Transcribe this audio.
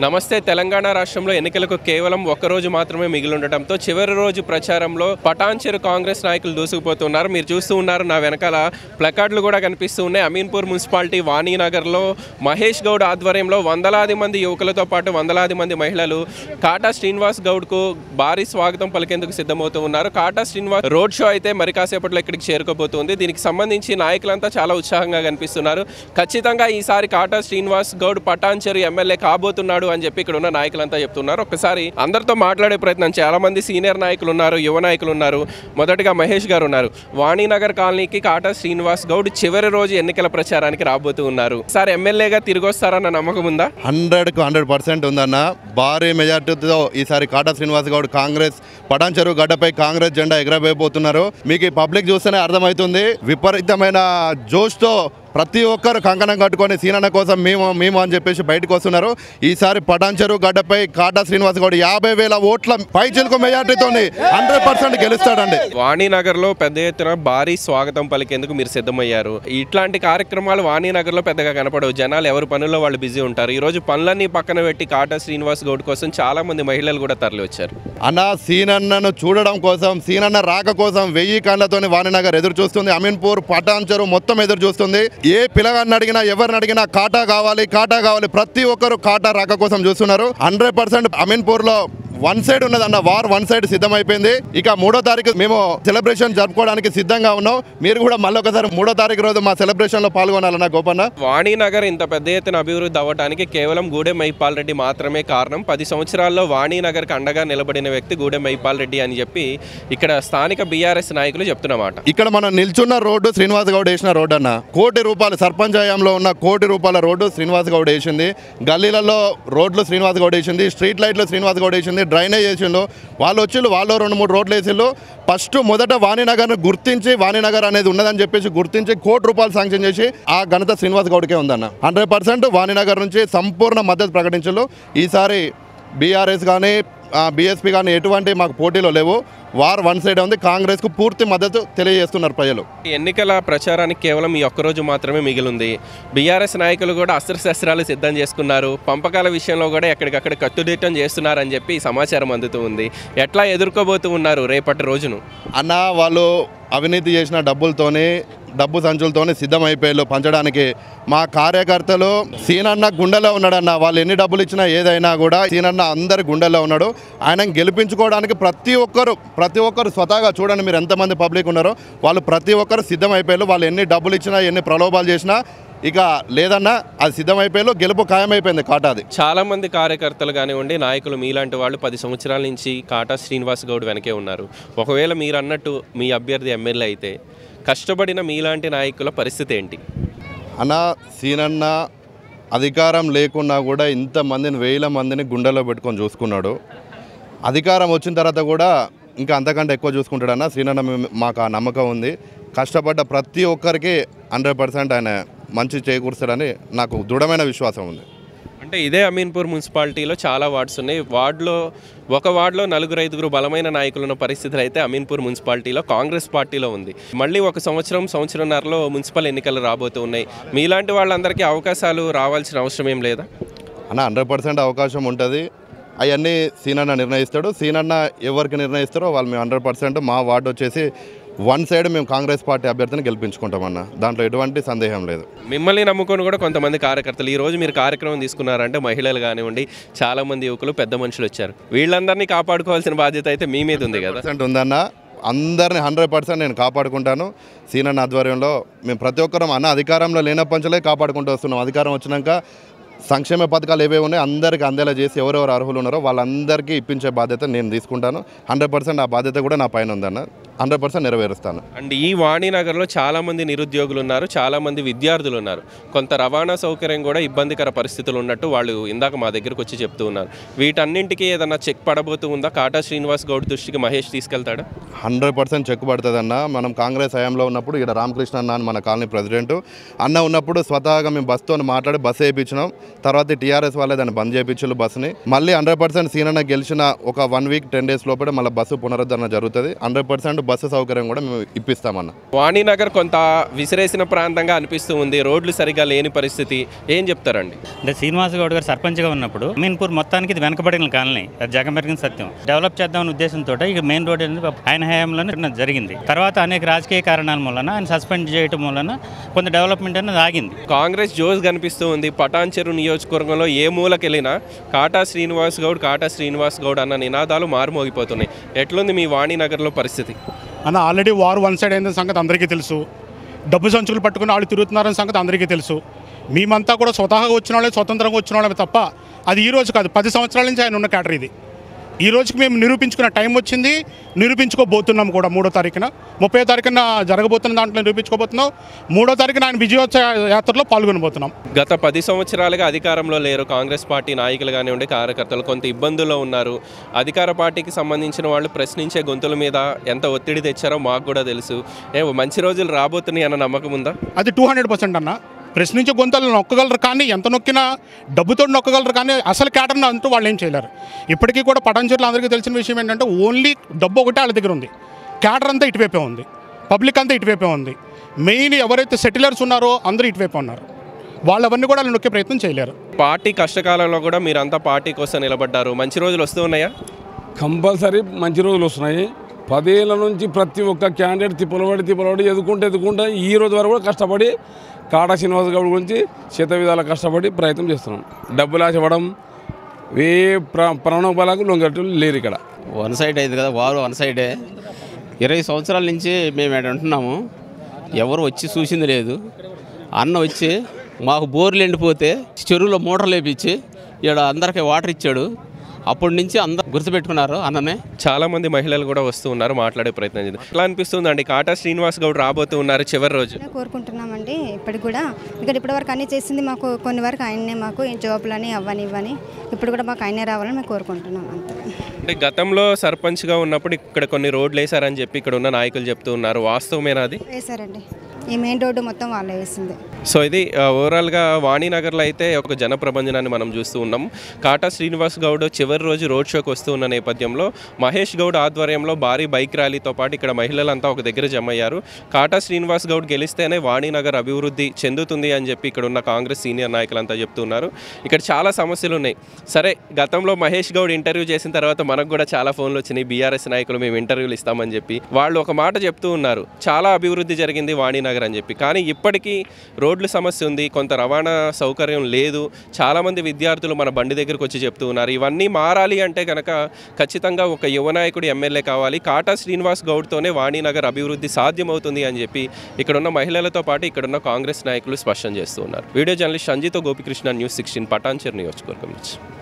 నమస్తే తెలంగాణ రాష్ట్రంలో ఎన్నికలకు కేవలం ఒక్క రోజు మాత్రమే మిగిలి ఉండటంతో చివరి రోజు ప్రచారంలో పటాన్చెరు కాంగ్రెస్ నాయకులు దూసుకుపోతున్నారు మీరు చూస్తూ ఉన్నారు నా వెనకాల ప్లకార్డులు కూడా కనిపిస్తూ ఉన్నాయి అమీన్పూర్ మున్సిపాలిటీ వాణీనగర్లో మహేష్ గౌడ్ ఆధ్వర్యంలో వందలాది మంది యువకులతో పాటు వందలాది మంది మహిళలు కాటా శ్రీనివాస్ గౌడ్కు భారీ స్వాగతం పలికేందుకు సిద్ధమవుతూ ఉన్నారు కాటా శ్రీనివాస్ రోడ్ షో అయితే మరి కాసేపట్లో ఇక్కడికి చేరుకోబోతుంది దీనికి సంబంధించి నాయకులంతా చాలా ఉత్సాహంగా కనిపిస్తున్నారు ఖచ్చితంగా ఈసారి కాటా శ్రీనివాస్ గౌడ్ పటాన్చెరు ఎమ్మెల్యే కాబోతున్నాడు అని చెప్పి ఇక్కడ ఉన్న నాయకులంతా చెప్తున్నారు ఒక్కసారి అందరితో మాట్లాడే ప్రయత్నం చాలా మంది సీనియర్ నాయకులు ఉన్నారు యువ నాయకులు ఉన్నారు మొదటగా మహేష్ గారు ఉన్నారు వాణినగర్ కాలనీకి కాటా శ్రీనివాస్ గౌడ్ చివరి రోజు ఎన్నికల ప్రచారానికి రాబోతూ ఉన్నారు సార్ ఎమ్మెల్యేగా తిరిగి వస్తారన్న నమ్మకం ఉందా హండ్రెడ్కు హండ్రెడ్ పర్సెంట్ ఉందన్న భారీ మెజార్టీతో ఈసారి కాటా శ్రీనివాస్ గౌడ్ కాంగ్రెస్ పటాన్చెరు గడ్డపై కాంగ్రెస్ జెండా ఎగరబోతున్నారు మీకు ఈ పబ్లిక్ చూస్తేనే అర్థమవుతుంది విపరీతమైన జోష్తో ప్రతి ఒక్కరు కంకణం కట్టుకొని సీనన్న కోసం మేము మేము అని చెప్పేసి బయటకు వస్తున్నారు ఈసారి పటాన్చెరు గడ్డపై కాటా శ్రీనివాస్ గౌడ్ యాభై వేల ఓట్ల పై చిలుకు మెజార్టీతో హండ్రెడ్ పర్సెంట్ గెలుస్తాడండి వాణినగర్లో పెద్ద ఎత్తున భారీ స్వాగతం పలికేందుకు మీరు సిద్ధమయ్యారు ఇట్లాంటి కార్యక్రమాలు వాణినగర్లో పెద్దగా కనపడవు జనాలు ఎవరి పనుల్లో వాళ్ళు బిజీ ఉంటారు ఈ రోజు పనులన్నీ పక్కన పెట్టి కాటా శ్రీనివాస్ గౌడ్ కోసం చాలా మంది మహిళలు కూడా తరలి వచ్చారు అన్న సీనన్నను చూడడం కోసం సీనన్న రాక కోసం వెయ్యి కళ్ళతోని వాణినగర్ ఎదురు చూస్తుంది అమీన్పూర్ పటాన్చెరు మొత్తం ఎదురు చూస్తుంది ఏ పిల్లగాన్ని అడిగినా ఎవరిని అడిగినా కాటా కావాలి కాటా కావాలి ప్రతి ఒక్కరు కాటా రాక కోసం చూస్తున్నారు హండ్రెడ్ పర్సెంట్ అమీన్పూర్ లో వన్ సైడ్ ఉన్నదన్న వార్ వన్ సైడ్ సిద్ధమైపోయింది ఇక మూడో తారీఖు మేము సెలబ్రేషన్ జరుపుకోవడానికి సిద్ధంగా ఉన్నాం మీరు కూడా మళ్ళీ ఒకసారి మూడో తారీఖు రోజు మా సెలబ్రేషన్ లో పాల్గొనాలన్న గోపన్న వాణినగర్ ఇంత పెద్ద ఎత్తున అభివృద్ధి అవ్వడానికి కేవలం గూడెం మైపాల్ రెడ్డి మాత్రమే కారణం పది సంవత్సరాల్లో వాణినగర్కి అండగా నిలబడిన వ్యక్తి గూడెం మైపాల్ రెడ్డి అని చెప్పి ఇక్కడ స్థానిక బీఆర్ఎస్ నాయకులు చెప్తున్నమాట ఇక్కడ మనం నిల్చున్న రోడ్డు శ్రీనివాస్ గౌడ్ వేసిన రోడ్డు అన్న కోటి రూపాయలు సర్పంచ్ హయాంలో ఉన్న కోటి రూపాయల రోడ్డు శ్రీనివాస్ గౌడ్ వేసింది గల్లీలలో రోడ్లు శ్రీనివాస్ గౌడ్ వేసింది స్ట్రీట్ లైట్లు శ్రీనివాస్ గౌడ్ వేసింది డ్రైనేజ్ వేసిండు వాళ్ళు వచ్చిళ్ళు వాళ్ళు రెండు మూడు రోడ్లు వేసిండు ఫస్ట్ మొదట వాణినగర్ను గుర్తించి వాణినగర్ అనేది ఉన్నదని చెప్పేసి గుర్తించి కోటి రూపాయలు శాంక్షన్ చేసి ఆ ఘనత శ్రీనివాస్ గౌడ్కే ఉందన్న హండ్రెడ్ పర్సెంట్ వాణినగర్ నుంచి సంపూర్ణ మద్దతు ప్రకటించారు ఈసారి బీఆర్ఎస్ కానీ బీఎస్పీ కానీ ఎటువంటి మాకు పోటీలో లేవు వార్ వన్ సైడ్ ఉంది కాంగ్రెస్కు పూర్తి మద్దతు తెలియజేస్తున్నారు ప్రజలు ఈ ఎన్నికల ప్రచారానికి కేవలం ఈ ఒక్కరోజు మాత్రమే మిగిలింది బీఆర్ఎస్ నాయకులు కూడా అస్త్రశస్త్రాలు సిద్ధం చేసుకున్నారు పంపకాల విషయంలో కూడా ఎక్కడికక్కడ కట్టుదిట్టం చేస్తున్నారని చెప్పి సమాచారం అందుతూ ఉంది ఎట్లా ఎదుర్కోబోతూ ఉన్నారు రేపటి రోజును అన్న వాళ్ళు అవినీతి చేసిన డబ్బులతోని డబ్బు సంచులతోని సిద్ధమైపోయారు పంచడానికి మా కార్యకర్తలు సీనన్న గుండెలో ఉన్నాడన్న వాళ్ళు ఎన్ని డబ్బులు ఇచ్చినా ఏదైనా కూడా సీనన్న అందరి గుండెల్లో ఉన్నాడు ఆయన గెలిపించుకోవడానికి ప్రతి ఒక్కరు ప్రతి ఒక్కరు స్వతహాగా చూడండి మీరు ఎంతమంది పబ్లిక్ ఉన్నారో వాళ్ళు ప్రతి ఒక్కరు సిద్ధమైపోయారు వాళ్ళు ఎన్ని డబ్బులు ఇచ్చినా ఎన్ని ప్రలోభాలు చేసినా ఇక లేదన్నా అది సిద్ధమైపోయారు గెలుపు ఖాయమైపోయింది కాటాది చాలా మంది కార్యకర్తలు కానివ్వండి నాయకులు మీలాంటి వాళ్ళు పది సంవత్సరాల నుంచి కాటా శ్రీనివాస్ గౌడ్ వెనకే ఉన్నారు ఒకవేళ మీరు అన్నట్టు మీ అభ్యర్థి ఎమ్మెల్యే అయితే కష్టపడిన మీలాంటి నాయకుల పరిస్థితి ఏంటి అన్న సీనన్న అధికారం లేకున్నా కూడా ఇంతమందిని వేల మందిని గుండెలో పెట్టుకొని చూసుకున్నాడు అధికారం వచ్చిన తర్వాత కూడా ఇంకా అంతకంటే ఎక్కువ చూసుకుంటాడన్న శ్రీనన్న మేము- మాకు ఆ నమ్మకం ఉంది కష్టపడ్డ ప్రతి ఒక్కరికి హండ్రెడ్ పర్సెంట్ ఆయన మంచి చేకూరుస్తాడని నాకు దృఢమైన విశ్వాసం ఉంది అంటే ఇదే అమీన్పూర్ మున్సిపాలిటీలో చాలా వార్డ్స్ ఉన్నాయి వార్డులో ఒక వార్డులో నలుగురు ఐదుగురు బలమైన నాయకులు ఉన్న పరిస్థితులు అయితే అమీన్పూర్ మున్సిపాలిటీలో కాంగ్రెస్ పార్టీలో ఉంది మళ్ళీ ఒక సంవత్సరం సంవత్సరంన్నరలో మున్సిపల్ ఎన్నికలు రాబోతూ ఉన్నాయి మీలాంటి వాళ్ళందరికీ అవకాశాలు రావాల్సిన అవసరం ఏం లేదా అన్న హండ్రెడ్ పర్సెంట్ అవకాశం ఉంటుంది అవన్నీ సీనన్న నిర్ణయిస్తాడు సీనన్న ఎవరికి నిర్ణయిస్తారో వాళ్ళు మేము హండ్రెడ్ పర్సెంట్ మా వార్డు వచ్చేసి వన్ సైడ్ మేము కాంగ్రెస్ పార్టీ అభ్యర్థిని గెలిపించుకుంటామన్న దాంట్లో ఎటువంటి సందేహం లేదు మిమ్మల్ని నమ్ముకొని కూడా కొంతమంది కార్యకర్తలు ఈ రోజు మీరు కార్యక్రమం తీసుకున్నారంటే మహిళలు కానివ్వండి చాలా మంది యువకులు పెద్ద మనుషులు వచ్చారు వీళ్ళందరినీ కాపాడుకోవాల్సిన బాధ్యత అయితే మీ మీద ఉంది కదా పర్సెంట్ ఉందన్న అందరిని హండ్రెడ్ పర్సెంట్ నేను కాపాడుకుంటాను సీనన్న ఆధ్వర్యంలో మేము ప్రతి ఒక్కరం అన్న అధికారంలో లేనప్పటి నుంచే కాపాడుకుంటూ వస్తున్నాం అధికారం వచ్చినాక సంక్షేమ పథకాలు ఏవే ఉన్నాయి అందరికీ అందేలా చేసి ఎవరెవరు అర్హులు ఉన్నారో వాళ్ళందరికీ ఇప్పించే బాధ్యత నేను తీసుకుంటాను హండ్రెడ్ పర్సెంట్ ఆ బాధ్యత కూడా నా పైన ఉందన్న హండ్రెడ్ పర్సెంట్ నెరవేరుస్తాను అండ్ ఈ వాణినగర్లో చాలా మంది నిరుద్యోగులు ఉన్నారు చాలా మంది విద్యార్థులు ఉన్నారు కొంత రవాణా సౌకర్యం కూడా ఇబ్బందికర పరిస్థితులు ఉన్నట్టు వాళ్ళు ఇందాక మా దగ్గరకు వచ్చి చెప్తూ ఉన్నారు వీటన్నింటికి ఏదన్నా చెక్ పడబోతూ ఉందా కాటా శ్రీనివాస్ గౌడ్ దృష్టికి మహేష్ తీసుకెళ్తాడా హండ్రెడ్ పర్సెంట్ చెక్ పడుతుందన్న మనం కాంగ్రెస్ హయాంలో ఉన్నప్పుడు ఇక్కడ రామకృష్ణ అన్న అని మన కాలనీ ప్రెసిడెంట్ అన్న ఉన్నప్పుడు స్వతహాగా మేము బస్తో మాట్లాడి బస్సు వేయించినాం తర్వాత టీఆర్ఎస్ వాళ్ళే దాన్ని బంద్ చేయించారు బస్సుని మళ్ళీ హండ్రెడ్ పర్సెంట్ సీనన్న గెలిచిన ఒక వన్ వీక్ టెన్ డేస్ లోపల మళ్ళీ బస్సు పునరుద్ధరణ జరుగుతుంది హండ్రెడ్ పర్సెంట్ బస్సు సౌకర్యం కూడా మేము ఇప్పిస్తామన్న వాణినగర్ కొంత విసిరేసిన ప్రాంతంగా అనిపిస్తూ ఉంది రోడ్లు సరిగా లేని పరిస్థితి ఏం చెప్తారండి అంటే శ్రీనివాస్ గౌడ్ గారు సర్పంచ్గా ఉన్నప్పుడు మీన్పూర్ మొత్తానికి ఇది వెనకబడిన కాలనీ అది జగన్ పెరిగిన సత్యం డెవలప్ చేద్దామనే ఉద్దేశంతో ఇక మెయిన్ రోడ్ అనేది ఆయన హయాంలోనే జరిగింది తర్వాత అనేక రాజకీయ కారణాల మూలన ఆయన సస్పెండ్ చేయటం వలన కొంత డెవలప్మెంట్ అనేది ఆగింది కాంగ్రెస్ జోస్ కనిపిస్తూ ఉంది పటాన్చెరు నియోజకవర్గంలో ఏ మూలకెళ్ళినా కాటా శ్రీనివాస్ గౌడ్ కాటా శ్రీనివాస్ గౌడ్ అన్న నినాదాలు మారుమోగిపోతున్నాయి ఎట్లుంది మీ వాణినగర్లో పరిస్థితి అన్న ఆల్రెడీ వార్ వన్ సైడ్ అయిన సంగతి అందరికీ తెలుసు డబ్బు సంచులు పట్టుకుని వాళ్ళు తిరుగుతున్నారన్న సంగతి అందరికీ తెలుసు మేమంతా కూడా స్వతహాగా వచ్చిన వాళ్ళే స్వతంత్రంగా వచ్చిన వాళ్ళమే తప్ప అది ఈ రోజు కాదు పది సంవత్సరాల నుంచి ఆయన ఉన్న క్యాటర్ ఇది ఈ రోజుకి మేము నిరూపించుకున్న టైం వచ్చింది నిరూపించుకోబోతున్నాం కూడా మూడో తారీఖున ముప్పై తారీఖున జరగబోతున్న దాంట్లో నిరూపించుకోబోతున్నాం మూడో తారీఖున ఆయన విజయోత్సవ యాత్రలో పాల్గొనబోతున్నాం గత పది సంవత్సరాలుగా అధికారంలో లేరు కాంగ్రెస్ పార్టీ నాయకులు కానివ్వండి కార్యకర్తలు కొంత ఇబ్బందుల్లో ఉన్నారు అధికార పార్టీకి సంబంధించిన వాళ్ళు ప్రశ్నించే గొంతుల మీద ఎంత ఒత్తిడి తెచ్చారో మాకు కూడా తెలుసు ఏ మంచి రోజులు రాబోతున్నాయి అన్న నమ్మకం ఉందా అది టూ హండ్రెడ్ పర్సెంట్ అన్న ప్రశ్నించే గొంతలు నొక్కగలరు కానీ ఎంత నొక్కినా డబ్బుతో నొక్కగలరు కానీ అసలు క్యాటర్ని అంటూ వాళ్ళు ఏం చేయలేరు ఇప్పటికీ కూడా పటాన్చెర్లు అందరికీ తెలిసిన విషయం ఏంటంటే ఓన్లీ డబ్బు ఒకటే వాళ్ళ దగ్గర ఉంది క్యాటర్ అంతా ఇటువైపే ఉంది పబ్లిక్ అంతా ఇటువైపే ఉంది మెయిన్ ఎవరైతే సెటిలర్స్ ఉన్నారో అందరూ ఇటువైపే ఉన్నారు వాళ్ళవన్నీ కూడా వాళ్ళు నొక్కే ప్రయత్నం చేయలేరు పార్టీ కష్టకాలంలో కూడా మీరంతా పార్టీ కోసం నిలబడ్డారు మంచి రోజులు వస్తూ ఉన్నాయా కంపల్సరీ మంచి రోజులు వస్తున్నాయి పదేళ్ళ నుంచి ప్రతి ఒక్క క్యాండిడేట్ తిప్పలబడి తిప్పలబడి ఎదుర్కొంటే ఎదుర్కొంటే ఈ రోజు వరకు కూడా కష్టపడి కాటా శ్రీనివాస్ గౌడ్ గురించి శత విధాల కష్టపడి ప్రయత్నం చేస్తున్నాం డబ్బులు ఆశపడం ఏ ప్ర ప్రణోబలకు లొంగట్లు లేరు ఇక్కడ వన్ సైడ్ అయింది కదా వారు వన్ సైడే ఇరవై సంవత్సరాల నుంచి మేము ఇక్కడ ఉంటున్నాము ఎవరు వచ్చి చూసింది లేదు అన్న వచ్చి మాకు బోర్లు ఎండిపోతే చెరువులో మోటార్లు వేపించి ఇక్కడ అందరికీ వాటర్ ఇచ్చాడు అప్పటి నుంచి అందరు గుర్తుపెట్టుకున్నారు అన్ననే చాలా మంది మహిళలు కూడా వస్తూ ఉన్నారు మాట్లాడే ప్రయత్నం చేద్దాం ఎట్లా అనిపిస్తుందండి కాటా శ్రీనివాస్ గౌడ్ రాబోతూ ఉన్నారు చివరి రోజు ఇలా కోరుకుంటున్నామండి ఇప్పటికి కూడా ఇక్కడ ఇప్పటి వరకు అన్నీ చేసింది మాకు కొన్ని వరకు ఆయన్నే మాకు ఈ జాబులని అవ్వని ఇవ్వని ఇప్పుడు కూడా మాకు ఆయనే రావాలని మేము కోరుకుంటున్నాం అంతే అంటే గతంలో సర్పంచ్గా ఉన్నప్పుడు ఇక్కడ కొన్ని రోడ్లు వేశారని చెప్పి ఇక్కడ ఉన్న నాయకులు చెప్తూ ఉన్నారు వాస్తవమేనా అది వేశారండి ఈ మెయిన్ రోడ్డు మొత్తం వాళ్ళే వేసింది సో ఇది ఆ, ఓవరాల్గా వాణినగర్లో అయితే ఒక జన ప్రభంజనాన్ని మనం చూస్తూ ఉన్నాం కాటా శ్రీనివాస్ గౌడ్ చివరి రోజు రోడ్ షోకి వస్తూ ఉన్న నేపథ్యంలో మహేష్ గౌడ్ ఆధ్వర్యంలో భారీ బైక్ ర్యాలీతో పాటు ఇక్కడ మహిళలంతా ఒక దగ్గర జమ అయ్యారు కాటా శ్రీనివాస్ గౌడ్ గెలిస్తేనే వాణినగర్ అభివృద్ధి చెందుతుంది అని చెప్పి ఇక్కడ ఉన్న కాంగ్రెస్ సీనియర్ నాయకులంతా చెప్తున్నారు ఇక్కడ చాలా సమస్యలు ఉన్నాయి సరే గతంలో మహేష్ గౌడ్ ఇంటర్వ్యూ చేసిన తర్వాత మనకు కూడా చాలా ఫోన్లు వచ్చినాయి బీఆర్ఎస్ నాయకులు మేము ఇంటర్వ్యూలు ఇస్తామని చెప్పి వాళ్ళు ఒక మాట చెప్తూ ఉన్నారు చాలా అభివృద్ధి జరిగింది వాణినగర్ అని చెప్పి కానీ ఇప్పటికీ రోడ్లు సమస్య ఉంది కొంత రవాణా సౌకర్యం లేదు చాలామంది విద్యార్థులు మన బండి దగ్గరకు వచ్చి చెప్తూ ఉన్నారు ఇవన్నీ మారాలి అంటే కనుక ఖచ్చితంగా ఒక యువ నాయకుడు ఎమ్మెల్యే కావాలి కాటా శ్రీనివాస్ గౌడ్తోనే వాణినగర్ అభివృద్ధి సాధ్యమవుతుంది అని చెప్పి ఇక్కడున్న మహిళలతో పాటు ఇక్కడున్న కాంగ్రెస్ నాయకులు స్పష్టం చేస్తూ ఉన్నారు వీడియో జర్నలిస్ట్ సంజీతో గోపికృష్ణ న్యూస్ సిక్స్టీన్ పటాన్చర్ నియోజకవర్గం నుంచి